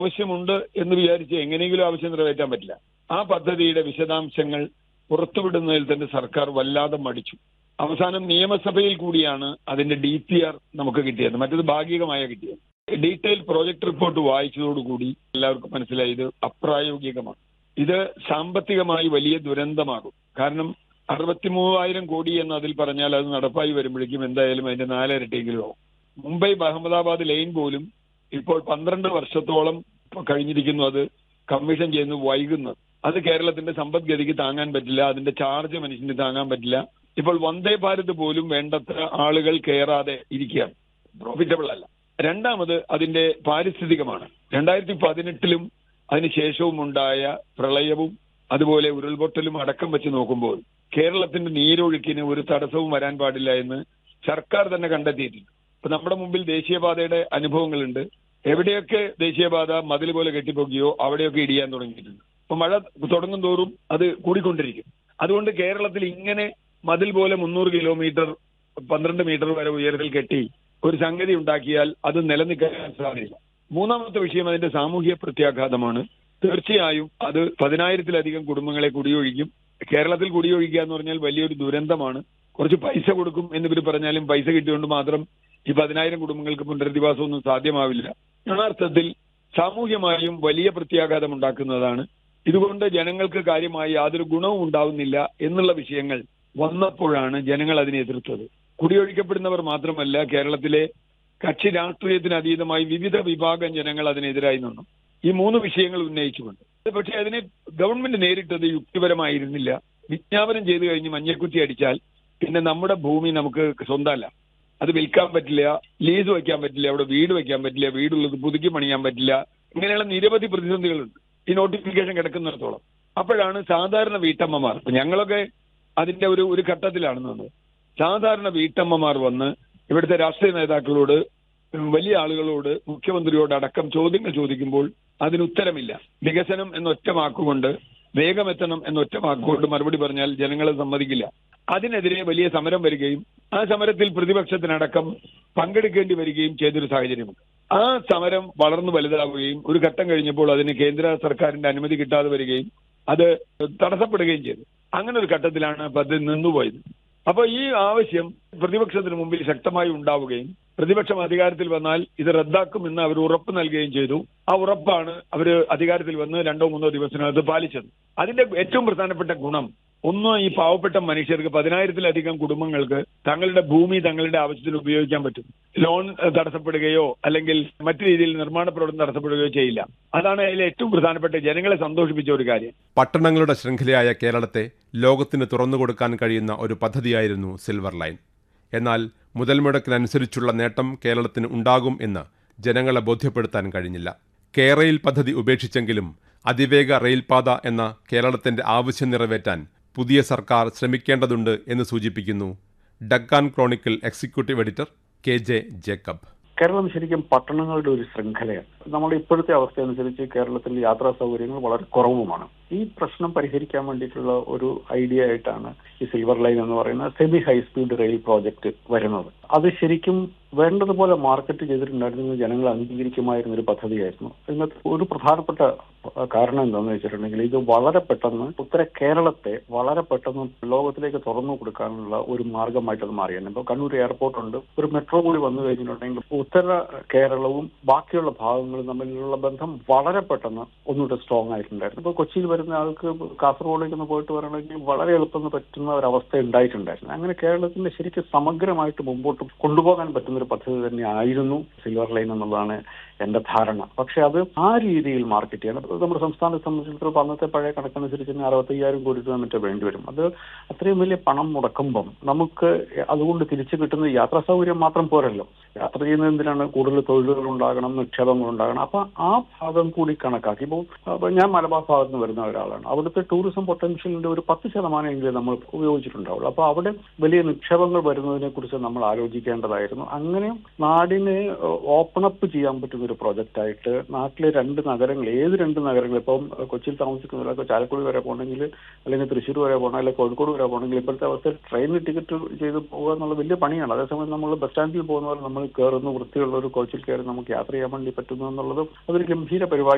ആവശ്യമുണ്ട് എന്ന് വിചാരിച്ച് എങ്ങനെയെങ്കിലും ആവശ്യം നിറവേറ്റാൻ പറ്റില്ല ആ പദ്ധതിയുടെ വിശദാംശങ്ങൾ പുറത്തുവിടുന്നതിൽ തന്നെ സർക്കാർ വല്ലാതെ മടിച്ചു അവസാനം നിയമസഭയിൽ കൂടിയാണ് അതിന്റെ ഡി പി ആർ നമുക്ക് കിട്ടിയത് മറ്റത് ഭാഗികമായ കിട്ടിയത് ഡീറ്റെയിൽ പ്രോജക്ട് റിപ്പോർട്ട് വായിച്ചതോടുകൂടി എല്ലാവർക്കും മനസ്സിലായി ഇത് അപ്രായോഗികമാണ് ഇത് സാമ്പത്തികമായി വലിയ ദുരന്തമാകും കാരണം അറുപത്തി മൂവായിരം കോടി എന്ന് അതിൽ പറഞ്ഞാൽ അത് നടപ്പായി വരുമ്പോഴേക്കും എന്തായാലും അതിന്റെ നാലിരട്ടിയെങ്കിലും ആവും മുംബൈ അഹമ്മദാബാദ് ലൈൻ പോലും ഇപ്പോൾ പന്ത്രണ്ട് വർഷത്തോളം ഇപ്പൊ കഴിഞ്ഞിരിക്കുന്നു അത് കമ്മീഷൻ ചെയ്യുന്നു വൈകുന്നത് അത് കേരളത്തിന്റെ സമ്പദ്ഗതിക്ക് താങ്ങാൻ പറ്റില്ല അതിന്റെ ചാർജ് മനുഷ്യന് താങ്ങാൻ പറ്റില്ല ഇപ്പോൾ വന്ദേ ഭാരത് പോലും വേണ്ടത്ര ആളുകൾ കയറാതെ ഇരിക്കുകയാണ് പ്രോഫിറ്റബിൾ അല്ല രണ്ടാമത് അതിന്റെ പാരിസ്ഥിതികമാണ് രണ്ടായിരത്തി പതിനെട്ടിലും അതിനുശേഷവും ഉണ്ടായ പ്രളയവും അതുപോലെ ഉരുൾപൊട്ടലും അടക്കം വെച്ച് നോക്കുമ്പോൾ കേരളത്തിന്റെ നീരൊഴുക്കിന് ഒരു തടസ്സവും വരാൻ പാടില്ല എന്ന് സർക്കാർ തന്നെ കണ്ടെത്തിയിട്ടുണ്ട് ഇപ്പൊ നമ്മുടെ മുമ്പിൽ ദേശീയപാതയുടെ അനുഭവങ്ങളുണ്ട് എവിടെയൊക്കെ ദേശീയപാത മതിൽ പോലെ കെട്ടിപ്പൊക്കിയോ അവിടെയൊക്കെ ഇടിയാൻ തുടങ്ങിയിട്ടുണ്ട് അപ്പൊ മഴ തുടങ്ങും തോറും അത് കൂടിക്കൊണ്ടിരിക്കും അതുകൊണ്ട് കേരളത്തിൽ ഇങ്ങനെ മതിൽ പോലെ മുന്നൂറ് കിലോമീറ്റർ പന്ത്രണ്ട് മീറ്റർ വരെ ഉയരത്തിൽ കെട്ടി ഒരു സംഗതി ഉണ്ടാക്കിയാൽ അത് നിലനിൽക്കാൻ സാധ്യത മൂന്നാമത്തെ വിഷയം അതിന്റെ സാമൂഹ്യ പ്രത്യാഘാതമാണ് തീർച്ചയായും അത് പതിനായിരത്തിലധികം കുടുംബങ്ങളെ കുടിയൊഴിക്കും കേരളത്തിൽ കുടിയൊഴിക്കുക എന്ന് പറഞ്ഞാൽ വലിയൊരു ദുരന്തമാണ് കുറച്ച് പൈസ കൊടുക്കും എന്നിവർ പറഞ്ഞാലും പൈസ കിട്ടിയോണ്ട് മാത്രം ഈ പതിനായിരം കുടുംബങ്ങൾക്ക് പുനരധിവാസമൊന്നും സാധ്യമാവില്ല യഥാർത്ഥത്തിൽ സാമൂഹ്യമായും വലിയ പ്രത്യാഘാതം ഉണ്ടാക്കുന്നതാണ് ഇതുകൊണ്ട് ജനങ്ങൾക്ക് കാര്യമായി യാതൊരു ഗുണവും ഉണ്ടാവുന്നില്ല എന്നുള്ള വിഷയങ്ങൾ വന്നപ്പോഴാണ് ജനങ്ങൾ അതിനെ എതിർത്തത് കുടിയൊഴിക്കപ്പെടുന്നവർ മാത്രമല്ല കേരളത്തിലെ കക്ഷി രാഷ്ട്രീയത്തിന് അതീതമായി വിവിധ വിഭാഗം ജനങ്ങൾ അതിനെതിരായി നിന്നു ഈ മൂന്ന് വിഷയങ്ങൾ ഉന്നയിച്ചുകൊണ്ട് പക്ഷേ അതിനെ ഗവൺമെന്റ് നേരിട്ടത് യുക്തിപരമായിരുന്നില്ല വിജ്ഞാപനം ചെയ്തു കഴിഞ്ഞ് മഞ്ഞക്കുറ്റി അടിച്ചാൽ പിന്നെ നമ്മുടെ ഭൂമി നമുക്ക് സ്വന്തമല്ല അത് വിൽക്കാൻ പറ്റില്ല ലീസ് വയ്ക്കാൻ പറ്റില്ല അവിടെ വീട് വയ്ക്കാൻ പറ്റില്ല വീടുള്ളത് പുതുക്കി പണിയാൻ പറ്റില്ല ഇങ്ങനെയുള്ള നിരവധി പ്രതിസന്ധികളുണ്ട് ഈ നോട്ടിഫിക്കേഷൻ കിടക്കുന്നിടത്തോളം അപ്പോഴാണ് സാധാരണ വീട്ടമ്മമാർ ഇപ്പൊ ഞങ്ങളൊക്കെ അതിന്റെ ഒരു ഒരു ഘട്ടത്തിലാണ് നിന്നത് സാധാരണ വീട്ടമ്മമാർ വന്ന് ഇവിടുത്തെ രാഷ്ട്രീയ നേതാക്കളോട് വലിയ ആളുകളോട് മുഖ്യമന്ത്രിയോട് അടക്കം ചോദ്യങ്ങൾ ചോദിക്കുമ്പോൾ അതിന് ഉത്തരമില്ല വികസനം എന്നൊറ്റ വാക്കുകൊണ്ട് വേഗമെത്തണം എന്നൊറ്റ വാക്കുകൊണ്ട് മറുപടി പറഞ്ഞാൽ ജനങ്ങളെ സമ്മതിക്കില്ല അതിനെതിരെ വലിയ സമരം വരികയും ആ സമരത്തിൽ പ്രതിപക്ഷത്തിനടക്കം പങ്കെടുക്കേണ്ടി വരികയും ചെയ്തൊരു സാഹചര്യമുണ്ട് ആ സമരം വളർന്നു വലുതാവുകയും ഒരു ഘട്ടം കഴിഞ്ഞപ്പോൾ അതിന് കേന്ദ്ര സർക്കാരിന്റെ അനുമതി കിട്ടാതെ വരികയും അത് തടസ്സപ്പെടുകയും ചെയ്തു അങ്ങനെ ഒരു ഘട്ടത്തിലാണ് പദ്ധതി നിന്നുപോയത് അപ്പൊ ഈ ആവശ്യം പ്രതിപക്ഷത്തിന് മുമ്പിൽ ശക്തമായി ഉണ്ടാവുകയും പ്രതിപക്ഷം അധികാരത്തിൽ വന്നാൽ ഇത് റദ്ദാക്കുമെന്ന് അവർ ഉറപ്പ് നൽകുകയും ചെയ്തു ആ ഉറപ്പാണ് അവർ അധികാരത്തിൽ വന്ന് രണ്ടോ മൂന്നോ ദിവസത്തിനകത്ത് പാലിച്ചത് അതിന്റെ ഏറ്റവും പ്രധാനപ്പെട്ട ഗുണം ഒന്ന് ഈ പാവപ്പെട്ട മനുഷ്യർക്ക് പതിനായിരത്തിലധികം കുടുംബങ്ങൾക്ക് തങ്ങളുടെ ഭൂമി തങ്ങളുടെ ആവശ്യത്തിന് ഉപയോഗിക്കാൻ പറ്റും ലോൺ തടസ്സപ്പെടുകയോ അല്ലെങ്കിൽ മറ്റു രീതിയിൽ നിർമ്മാണ പ്രവർത്തനം തടസ്സപ്പെടുകയോ ചെയ്യില്ല അതാണ് അതിലെ ഏറ്റവും പ്രധാനപ്പെട്ട ജനങ്ങളെ സന്തോഷിപ്പിച്ച ഒരു കാര്യം പട്ടണങ്ങളുടെ ശൃംഖലയായ കേരളത്തെ ലോകത്തിന് തുറന്നുകൊടുക്കാൻ കഴിയുന്ന ഒരു പദ്ധതിയായിരുന്നു സിൽവർ ലൈൻ എന്നാൽ മുതൽ മുടക്കിനനുസരിച്ചുള്ള നേട്ടം കേരളത്തിന് ഉണ്ടാകും എന്ന് ജനങ്ങളെ ബോധ്യപ്പെടുത്താൻ കഴിഞ്ഞില്ല കേരയിൽ പദ്ധതി ഉപേക്ഷിച്ചെങ്കിലും അതിവേഗ റെയിൽപാത എന്ന കേരളത്തിന്റെ ആവശ്യം നിറവേറ്റാൻ പുതിയ സർക്കാർ ശ്രമിക്കേണ്ടതുണ്ട് എന്ന് സൂചിപ്പിക്കുന്നു Deccan Chronicle executive editor K J Jacob Keralam ശരിക്കും പട്ടണങ്ങളുടെ ഒരു ശൃംഖലയാണ് നമ്മുടെ ഇപ്പോഴത്തെ അവസ്ഥ അനുസരിച്ച് കേരളത്തിൽ യാത്രാ സൗകര്യങ്ങൾ വളരെ കുറവുമാണ് ഈ പ്രശ്നം പരിഹരിക്കാൻ വേണ്ടിയിട്ടുള്ള ഒരു ഐഡിയ ആയിട്ടാണ് ഈ സിൽവർ ലൈൻ എന്ന് പറയുന്ന semi high speed rail project വരുന്നത് അത് ശരിക്കും വേണ്ടതുപോലെ മാർക്കറ്റ് ചെയ്തിട്ടുണ്ടായിരുന്നെങ്കിൽ ജനങ്ങൾ അംഗീകരിക്കുമായിരുന്ന ഒരു പദ്ധതിയായിരുന്നു ഇതിനകത്ത് ഒരു പ്രധാനപ്പെട്ട കാരണം എന്താണെന്ന് വെച്ചിട്ടുണ്ടെങ്കിൽ ഇത് വളരെ പെട്ടെന്ന് ഉത്തര കേരളത്തെ വളരെ പെട്ടെന്ന് ലോകത്തിലേക്ക് തുറന്നു കൊടുക്കാനുള്ള ഒരു മാർഗമായിട്ട് അത് മാറിയാണ് ഇപ്പോൾ കണ്ണൂർ എയർപോർട്ട് ഉണ്ട് ഒരു മെട്രോ കൂടി വന്നു കഴിഞ്ഞിട്ടുണ്ടെങ്കിൽ ഉത്തര കേരളവും ബാക്കിയുള്ള ഭാഗങ്ങളും തമ്മിലുള്ള ബന്ധം വളരെ പെട്ടെന്ന് ഒന്നുകൂടെ സ്ട്രോങ് ആയിട്ടുണ്ടായിരുന്നു ഇപ്പോൾ കൊച്ചിയിൽ വരുന്ന ആൾക്ക് കാസർഗോഡേക്ക് ഒന്ന് പോയിട്ട് വരണമെങ്കിൽ വളരെ എളുപ്പം പറ്റുന്ന ഒരു അവസ്ഥ ഉണ്ടായിട്ടുണ്ടായിരുന്നു അങ്ങനെ കേരളത്തിന്റെ ശരിക്കും സമഗ്രമായിട്ട് മുമ്പോട്ട് കൊണ്ടുപോകാൻ പറ്റുന്ന ഒരു പദ്ധതി തന്നെ ആയിരുന്നു സിൽവർ ലൈൻ എന്നുള്ളതാണ് എന്റെ ധാരണ പക്ഷെ അത് ആ രീതിയിൽ മാർക്കറ്റ് ചെയ്യണം നമ്മുടെ സംസ്ഥാനത്തെ സംബന്ധിച്ചിടത്തോളം അന്നത്തെ പഴയ കണക്കനുസരിച്ച് തന്നെ അറുപത്തയ്യായിരം കോടി രൂപ മറ്റോ വേണ്ടി വരും അത് അത്രയും വലിയ പണം മുടക്കുമ്പം നമുക്ക് അതുകൊണ്ട് തിരിച്ചു കിട്ടുന്ന യാത്രാ സൗകര്യം മാത്രം പോരല്ലോ യാത്ര ചെയ്യുന്നത് എന്തിനാണ് കൂടുതൽ തൊഴിലുകൾ ഉണ്ടാകണം നിക്ഷേപങ്ങൾ ഉണ്ടാകണം അപ്പൊ ആ ഭാഗം കൂടി കണക്കാക്കി ഇപ്പോൾ ഞാൻ മലബാർ ഭാഗത്ത് നിന്ന് വരുന്ന ഒരാളാണ് അവിടുത്തെ ടൂറിസം പൊട്ടൻഷ്യലിന്റെ ഒരു പത്ത് ശതമാനം എങ്കിലും നമ്മൾ ഉപയോഗിച്ചിട്ടുണ്ടാവുള്ളൂ അപ്പൊ അവിടെ വലിയ നിക്ഷേപങ്ങൾ വരുന്നതിനെ കുറിച്ച് നമ്മൾ ആലോചിക്കേണ്ടതായിരുന്നു അങ്ങനെ നാടിനെ ഓപ്പൺ അപ്പ് ചെയ്യാൻ പറ്റുന്ന ഒരു പ്രോജക്റ്റ് ആയിട്ട് നാട്ടിലെ രണ്ട് നഗരങ്ങൾ ഏത് രണ്ട് നഗരങ്ങൾ ഇപ്പം കൊച്ചിയിൽ താമസിക്കുന്നവരൊക്കെ ചാലക്കുടി വരെ പോകണമെങ്കിൽ അല്ലെങ്കിൽ തൃശ്ശൂർ വരെ പോകണം അല്ലെങ്കിൽ കോഴിക്കോട് വരെ പോകണമെങ്കിൽ ഇപ്പോഴത്തെ അവസ്ഥയിൽ ട്രെയിനിൽ ടിക്കറ്റ് ചെയ്ത് പോകുക എന്നുള്ള വലിയ പണിയാണ് അതേസമയം നമ്മൾ ബസ് സ്റ്റാൻഡിൽ പോകുന്നവർ നമ്മൾ കയറുന്ന വൃത്തിയുള്ള ഒരു കോച്ചിൽ കയറി നമുക്ക് യാത്ര ചെയ്യാൻ വേണ്ടി പറ്റുന്നു എന്നുള്ളത് അതൊരു ഗംഭീര പരിപാടി